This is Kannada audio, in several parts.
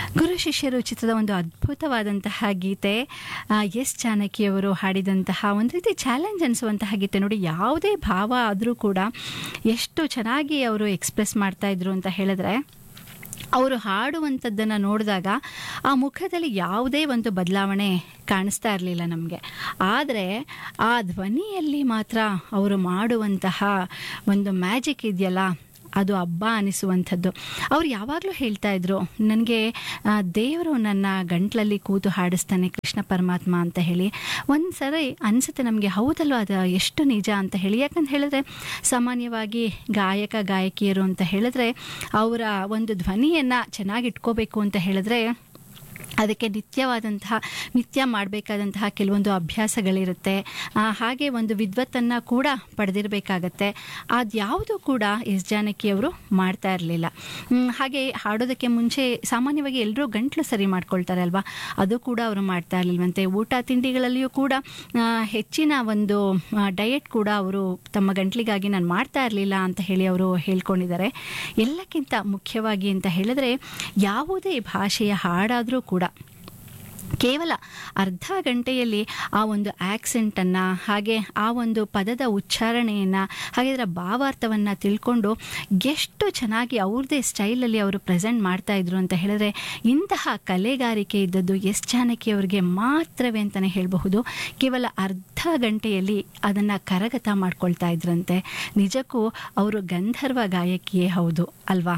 ಗುರು ಶಿಷ್ಯರು ಚಿತ್ರದ ಒಂದು ಅದ್ಭುತವಾದಂತಹ ಗೀತೆ ಆ, ಎಸ್ ಜಾನಕಿಯವರು ಹಾಡಿದಂತಹ ಒಂದು ರೀತಿ ಚಾಲೆಂಜ್ ಅನಿಸುವಂತಹ ಗೀತೆ ನೋಡಿ ಯಾವುದೇ ಭಾವ ಆದರೂ ಕೂಡ ಎಷ್ಟು ಚೆನ್ನಾಗಿ ಅವರು ಎಕ್ಸ್ಪ್ರೆಸ್ ಮಾಡ್ತಾ ಇದ್ರು ಅಂತ ಹೇಳಿದ್ರೆ ಅವರು ಹಾಡುವಂಥದ್ದನ್ನು ನೋಡಿದಾಗ ಆ ಮುಖದಲ್ಲಿ ಯಾವುದೇ ಒಂದು ಬದಲಾವಣೆ ಕಾಣಿಸ್ತಾ ಇರಲಿಲ್ಲ ನಮಗೆ ಆದರೆ ಆ ಧ್ವನಿಯಲ್ಲಿ ಮಾತ್ರ ಅವರು ಮಾಡುವಂತಹ ಒಂದು ಮ್ಯಾಜಿಕ್ ಇದೆಯಲ್ಲ ಅದು ಹಬ್ಬ ಅನಿಸುವಂಥದ್ದು ಅವ್ರು ಯಾವಾಗಲೂ ಹೇಳ್ತಾ ಇದ್ರು ನನಗೆ ದೇವರು ನನ್ನ ಗಂಟ್ಲಲ್ಲಿ ಕೂತು ಹಾಡಿಸ್ತಾನೆ ಕೃಷ್ಣ ಪರಮಾತ್ಮ ಅಂತ ಹೇಳಿ ಒಂದು ಸರಿ ಅನಿಸುತ್ತೆ ನಮಗೆ ಹೌದಲ್ವ ಅದು ಎಷ್ಟು ನಿಜ ಅಂತ ಹೇಳಿ ಯಾಕಂತ ಹೇಳಿದ್ರೆ ಸಾಮಾನ್ಯವಾಗಿ ಗಾಯಕ ಗಾಯಕಿಯರು ಅಂತ ಹೇಳಿದ್ರೆ ಅವರ ಒಂದು ಧ್ವನಿಯನ್ನು ಚೆನ್ನಾಗಿ ಇಟ್ಕೋಬೇಕು ಅಂತ ಹೇಳಿದ್ರೆ ಅದಕ್ಕೆ ನಿತ್ಯವಾದಂತಹ ನಿತ್ಯ ಮಾಡಬೇಕಾದಂತಹ ಕೆಲವೊಂದು ಅಭ್ಯಾಸಗಳಿರುತ್ತೆ ಆ, ಹಾಗೆ ಒಂದು ವಿದ್ವತ್ತನ್ನು ಕೂಡ ಪಡೆದಿರಬೇಕಾಗತ್ತೆ ಅದ್ಯಾವುದು ಕೂಡ ಎಸ್ ಜಾನಕಿಯವರು ಮಾಡ್ತಾ ಇರಲಿಲ್ಲ ಹಾಗೆ ಹಾಡೋದಕ್ಕೆ ಮುಂಚೆ ಸಾಮಾನ್ಯವಾಗಿ ಎಲ್ಲರೂ ಗಂಟ್ಲು ಸರಿ ಮಾಡ್ಕೊಳ್ತಾರೆ ಅಲ್ವಾ ಅದು ಕೂಡ ಅವರು ಮಾಡ್ತಾ ಇರಲಿಲ್ವಂತೆ ಊಟ ತಿಂಡಿಗಳಲ್ಲಿಯೂ ಕೂಡ ಆ, ಹೆಚ್ಚಿನ ಒಂದು ಡಯಟ್ ಕೂಡ ಅವರು ತಮ್ಮ ಗಂಟ್ಲಿಗಾಗಿ ನಾನು ಮಾಡ್ತಾ ಇರಲಿಲ್ಲ ಅಂತ ಹೇಳಿ ಅವರು ಹೇಳ್ಕೊಂಡಿದ್ದಾರೆ ಎಲ್ಲಕ್ಕಿಂತ ಮುಖ್ಯವಾಗಿ ಅಂತ ಹೇಳಿದ್ರೆ ಯಾವುದೇ ಭಾಷೆಯ ಹಾಡಾದರೂ ಕೂಡ ಕೇವಲ ಅರ್ಧ ಗಂಟೆಯಲ್ಲಿ ಆ ಒಂದು ಆಕ್ಸೆಂಟನ್ನು ಹಾಗೆ ಆ ಒಂದು ಪದದ ಉಚ್ಚಾರಣೆಯನ್ನು ಹಾಗೆ ಅದರ ಭಾವಾರ್ಥವನ್ನು ತಿಳ್ಕೊಂಡು ಎಷ್ಟು ಚೆನ್ನಾಗಿ ಅವ್ರದ್ದೇ ಸ್ಟೈಲಲ್ಲಿ ಅವರು ಪ್ರೆಸೆಂಟ್ ಮಾಡ್ತಾ ಇದ್ರು ಅಂತ ಹೇಳಿದ್ರೆ ಇಂತಹ ಕಲೆಗಾರಿಕೆ ಇದ್ದದ್ದು ಎಸ್ ಜಾನಕಿಯವರಿಗೆ ಮಾತ್ರವೇ ಅಂತಲೇ ಹೇಳಬಹುದು ಕೇವಲ ಅರ್ಧ ಗಂಟೆಯಲ್ಲಿ ಅದನ್ನು ಕರಗತ ಮಾಡ್ಕೊಳ್ತಾ ಇದ್ರಂತೆ ನಿಜಕ್ಕೂ ಅವರು ಗಂಧರ್ವ ಗಾಯಕಿಯೇ ಹೌದು ಅಲ್ವಾ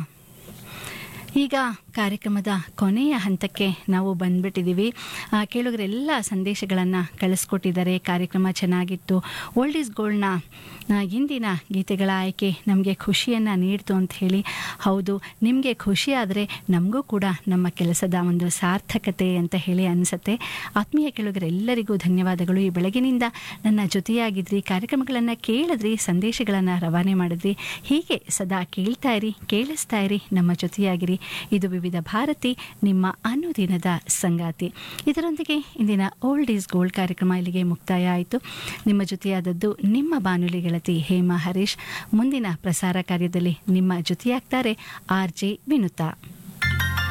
ಈಗ ಕಾರ್ಯಕ್ರಮದ ಕೊನೆಯ ಹಂತಕ್ಕೆ ನಾವು ಬಂದ್ಬಿಟ್ಟಿದ್ದೀವಿ ಆ, ಕೇಳುಗರೆಲ್ಲ ಸಂದೇಶಗಳನ್ನು ಕಳಿಸ್ಕೊಟ್ಟಿದ್ದಾರೆ ಕಾರ್ಯಕ್ರಮ ಚೆನ್ನಾಗಿತ್ತು ಓಲ್ಡ್ ಈಸ್ ಗೋಲ್ಡ್ನ ಆ, ಇಂದಿನ ಗೀತೆಗಳ ಆಯ್ಕೆ ನಮಗೆ ಖುಷಿಯನ್ನು ನೀಡ್ತು ಅಂತ ಹೇಳಿ ಹೌದು ನಿಮಗೆ ಖುಷಿ ಆದರೆ ನಮಗೂ ಕೂಡ ನಮ್ಮ ಕೆಲಸದ ಒಂದು ಸಾರ್ಥಕತೆ ಅಂತ ಹೇಳಿ ಅನಿಸುತ್ತೆ ಆತ್ಮೀಯ ಕೇಳುಗರೆಲ್ಲರಿಗೂ ಧನ್ಯವಾದಗಳು ಈ ಬೆಳಗಿನಿಂದ ನನ್ನ ಜೊತೆಯಾಗಿದ್ರಿ ಕಾರ್ಯಕ್ರಮಗಳನ್ನು ಕೇಳಿದ್ರಿ ಸಂದೇಶಗಳನ್ನು ರವಾನೆ ಮಾಡಿದ್ರಿ ಹೀಗೆ ಸದಾ ಕೇಳ್ತಾ ಇರಿ ಕೇಳಿಸ್ತಾ ಇರಿ ನಮ್ಮ ಜೊತೆಯಾಗಿರಿ ಇದು ವಿವಿಧ ಭಾರತಿ ನಿಮ್ಮ ಅನುದಿನದ ಸಂಗಾತಿ ಇದರೊಂದಿಗೆ ಇಂದಿನ ಓಲ್ಡ್ ಈಸ್ ಗೋಲ್ಡ್ ಕಾರ್ಯಕ್ರಮ ಇಲ್ಲಿಗೆ ಮುಕ್ತಾಯ ಆಯಿತು ನಿಮ್ಮ ಜೊತೆಯಾದದ್ದು ನಿಮ್ಮ ಬಾನುಲಿ ಗೆಳತಿ ಹೇಮಾ ಹರೀಶ್ ಮುಂದಿನ ಪ್ರಸಾರ ಕಾರ್ಯದಲ್ಲಿ ನಿಮ್ಮ ಜೊತೆಯಾಗ್ತಾರೆ ಆರ್ ಜೆ ವಿನುತಾ